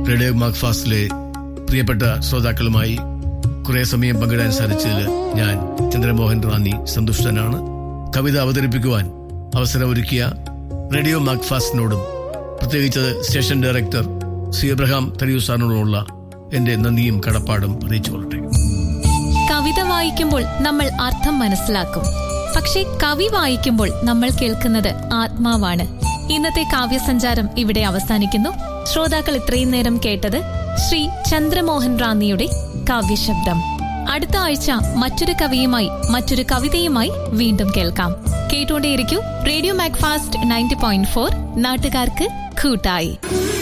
radio മാക്ഫാസ്റ്റിലെ പ്രിയപ്പെട്ട ശ്രോതാക്കളുമായി കുറെ സമയം പങ്കിടാൻ സാധിച്ചതിൽ ഞാൻ ചന്ദ്രമോഹൻ റാന്നി സന്തുഷ്ടനാണ് കവിത അവതരിപ്പിക്കുവാൻ അവസരമൊരുക്കിയ റേഡിയോ മാക്ഫാസ്റ്റിനോടും പ്രത്യേകിച്ച് station director C Abraham Thariyu സാറിനോടുമുള്ള എന്റെ നന്ദിയും കടപ്പാടും അറിയിച്ചുകൊള്ളട്ടെ കവിത വായിക്കുമ്പോൾ നമ്മൾ അർത്ഥം മനസ്സിലാക്കും പക്ഷേ കവി വായിക്കുമ്പോൾ നമ്മൾ കേൾക്കുന്നത് ആത്മാവാണ് ഇന്നത്തെ കാവ്യസഞ്ചാരം ഇവിടെ അവസാനിക്കുന്നു ശ്രോതാക്കൾ ഇത്രയും നേരം കേട്ടത് ശ്രീ ചന്ദ്രമോഹൻ റാന്നിയുടെ കാവ്യശബ്ദം അടുത്ത ആഴ്ച മറ്റൊരു കവിയുമായി മറ്റൊരു കവിതയുമായി വീണ്ടും കേൾക്കാം കേട്ടുകൊണ്ടേയിരിക്കൂ radio Macfast ninety point four നാട്ടുകാർക്ക് കൂട്ടായി